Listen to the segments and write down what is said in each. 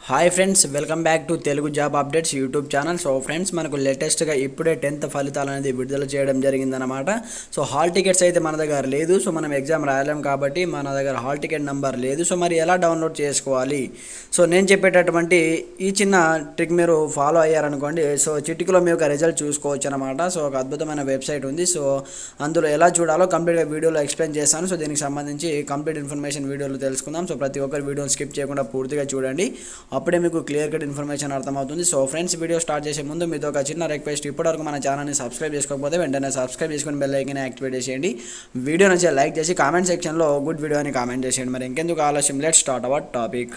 hi friends welcome back to Telugu job updates YouTube channel so friends మనకు లేటెస్ట్గా ఇప్పుడే tenth ఫలితాలు అనేది విడుదల చేయడం జరిగిందనమాట సో హాల్ టికెట్స్ అయితే మన దగ్గర లేదు సో మనం ఎగ్జామ్ రాయలేం కాబట్టి మన దగ్గర హాల్ టికెట్ నెంబర్ లేదు సో మరి ఎలా డౌన్లోడ్ చేసుకోవాలి సో నేను చెప్పేటటువంటి ఈ చిన్న ట్రిక్ మీరు ఫాలో అయ్యారనుకోండి సో చిటికలో మీ యొక్క రిజల్ట్ చూసుకోవచ్చు అనమాట సో ఒక అద్భుతమైన వెబ్సైట్ ఉంది సో అందులో ఎలా చూడాలో కంప్లీట్గా వీడియోలో ఎక్స్ప్లెయిన్ చేస్తాను సో దీనికి సంబంధించి కంప్లీట్ ఇన్ఫర్మేషన్ వీడియోలో తెలుసుకుందాం సో ప్రతి ఒక్కరు వీడియోని స్కిప్ చేయకుండా పూర్తిగా చూడండి అప్పుడే మీకు క్లియర్ కట్ ఇన్ఫర్మేషన్ అర్థమవుతుంది సో ఫ్రెండ్స్ వీడియో స్టార్ట్ చేసే ముందు మీతో ఒక చిన్న రిక్వెస్ట్ ఇప్పటివరకు మన ఛానల్ని సబ్స్క్రైబ్ చేసుకోకపోతే వెంటనే సబ్స్క్రైబ్ చేసుకుని బెల్ ఐకన్ యాక్టివేట్ చేసేయండి వీడియో నచ్చితే లైక్ చేసి కామెంట్ సెక్షన్లో గుడ్ వీడియో అని కామెంట్ చేసేయండి మరి ఇంకెందుకు ఆలస్యం let start our topic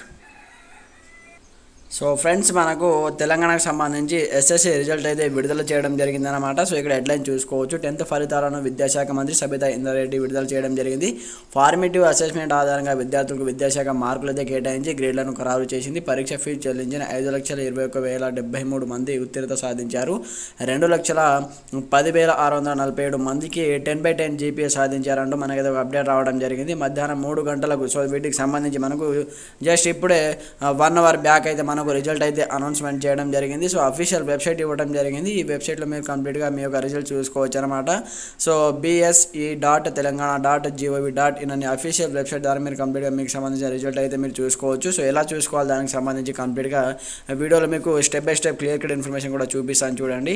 so friends మనకు తెలంగాణకు సంబంధించి ఎస్ఎస్సి రిజల్ట్ అయితే విడుదల చేయడం జరిగిందనమాట సో ఇక్కడ హెడ్లైన్ చూసుకోవచ్చు టెన్త్ ఫలితాలను విద్యాశాఖ మంత్రి సబితా ఇంద్రారెడ్డి విడుదల చేయడం జరిగింది ఫార్మేటివ్ అసెస్మెంట్ ఆధారంగా విద్యార్థులకు విద్యాశాఖ మార్కులు అయితే కేటాయించి గ్రేడ్లను ఖరారు చేసింది పరీక్ష ఫీజు చెల్లించిన ఐదు లక్షల ఇరవై ఒక వేల డెబ్బై మూడు మంది ఉత్తీర్ణత సాధించారు రెండు లక్షల పది వేల ఆరు వందల నలభై ఏడు మందికి టెన్ బై టెన్ జీపీఏ సాధించారంటూ మనకి ఒక అప్డేట్ రావడం జరిగింది మధ్యాహ్నం మూడు గంటలకు సో వీటికి సంబంధించి మనకు జస్ట్ ఇప్పుడే వన్ అవర్ బ్యాక్ అయితే మనకు రిజల్ట్ అయితే అనౌన్స్మెంట్ చేయడం జరిగింది సో అఫీషియల్ వెబ్సైట్ ఇవ్వడం జరిగింది ఈ వెబ్సైట్లో మీరు కంప్లీట్గా మీ యొక్క రిజల్ట్ చూసుకోవచ్చు అనమాట so BSE dot Telangana dot GOV dot in అనే అఫీషియల్ వెబ్సైట్ ద్వారా మీరు కంప్లీట్గా మీకు సంబంధించిన రిజల్ట్ అయితే మీరు చూసుకోవచ్చు సో ఎలా చూసుకోవాలి దానికి సంబంధించి కంప్లీట్గా వీడియోలో మీకు step by step clear cut information కూడా చూపిస్తాను చూడండి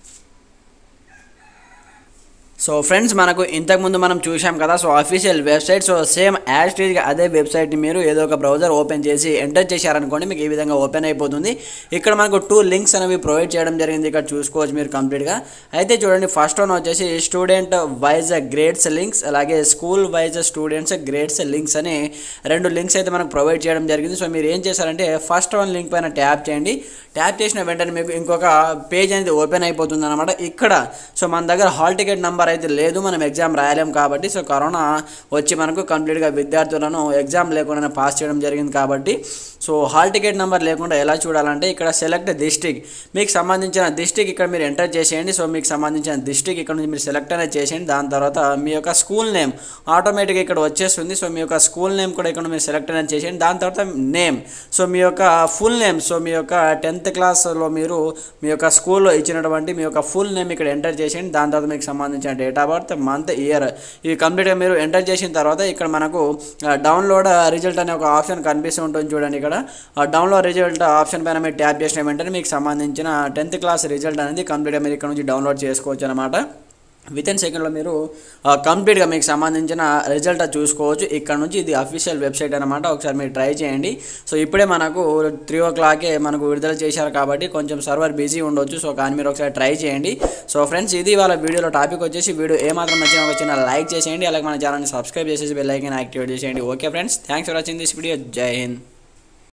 సో ఫ్రెండ్స్ మనకు ఇంతకుముందు మనం చూసాం కదా so official website so same as టీజ్గా అదే వెబ్సైట్ని మీరు ఏదో ఒక బ్రౌజర్ ఓపెన్ చేసి ఎంటర్ చేశారనుకోండి మీకు ఈ విధంగా ఓపెన్ అయిపోతుంది ఇక్కడ మనకు టూ లింక్స్ అనేవి ప్రొవైడ్ చేయడం జరిగింది ఇక్కడ చూసుకోవచ్చు మీరు కంప్లీట్గా అయితే చూడండి ఫస్ట్ వన్ వచ్చేసి స్టూడెంట్ వైజ్ గ్రేడ్స్ లింక్స్ అలాగే school wise students grades links అని రెండు లింక్స్ అయితే మనకు ప్రొవైడ్ చేయడం జరిగింది సో మీరు ఏం చేశారంటే ఫస్ట్ వన్ లింక్ పైన ట్యాప్ చేయండి ట్యాప్ చేసిన వెంటనే మీకు ఇంకొక పేజ్ అనేది ఓపెన్ అయిపోతుంది అనమాట ఇక్కడ సో మన దగ్గర హాల్ టికెట్ నెంబర్ అయితే లేదు మనం ఎగ్జామ్ రాయలేం కాబట్టి సో కరోనా వచ్చి మనకు కంప్లీట్గా విద్యార్థులను ఎగ్జామ్ లేకుండా పాస్ చేయడం జరిగింది కాబట్టి సో హాల్ టికెట్ నెంబర్ లేకుండా ఎలా చూడాలంటే ఇక్కడ సెలెక్ట్ డిస్టిక్ మీకు సంబంధించిన డిస్టిక్ ఇక్కడ మీరు ఎంటర్ చేసేయండి సో మీకు సంబంధించిన డిస్టిక్ ఇక్కడ నుంచి మీరు సెలెక్ట్ అనేది చేసేయండి దాని తర్వాత మీ యొక్క స్కూల్ నేమ్ ఆటోమేటిక్గా ఇక్కడ వచ్చేస్తుంది సో మీ యొక్క స్కూల్ నేమ్ కూడా ఇక్కడ మీరు సెలెక్ట్ అనేది చేసేయండి దాని తర్వాత నేమ్ సో మీ యొక్క ఫుల్ నేమ్ సో మీ యొక్క టెన్త్ క్లాస్లో మీరు మీ యొక్క స్కూల్లో ఇచ్చినటువంటి మీ యొక్క ఫుల్ నేమ్ ఇక్కడ ఎంటర్ చేసేయండి దాని తర్వాత మీకు సంబంధించిన date of birth month year ఇవి కంప్లీట్గా మీరు ఎంటర్ చేసిన తర్వాత ఇక్కడ మనకు డౌన్లోడ్ రిజల్ట్ అనే ఒక ఆప్షన్ కనిపిస్తూ ఉంటుంది చూడండి ఇక్కడ డౌన్లోడ్ రిజల్ట్ ఆప్షన్ పైన మీరు ట్యాప్ చేసిన వెంటనే మీకు సంబంధించిన టెన్త్ క్లాస్ రిజల్ట్ అనేది కంప్లీట్గా మీరు ఇక్కడ నుంచి డౌన్లోడ్ చేసుకోవచ్చు అనమాట విత్ ఇన్ సెకండ్లో మీరు కంప్లీట్గా మీకు సంబంధించిన రిజల్ట్ చూసుకోవచ్చు ఇక్కడ నుంచి ఇది అఫీషియల్ వెబ్సైట్ అనమాట ఒకసారి మీరు ట్రై చేయండి సో ఇప్పుడే మనకు త్రీ ఓ క్లాకే మనకు విడుదల చేశారు కాబట్టి కొంచెం సర్వర్ బిజీ ఉండొచ్చు సో కానీ మీరు ఒకసారి ట్రై చేయండి సో ఫ్రెండ్స్ ఇది వాళ్ళ వీడియోలో టాపిక్ వచ్చేసి వీడియో ఏమాత్రం నచ్చినా ఒక చిన్న లైక్ చేసేయండి అలాగే మన ఛానల్ని సబ్స్క్రైబ్ చేసేసి బెల్ ఐకన్ యాక్టివేట్ చేసేయండి okay friends thanks for watching this video జై హింద్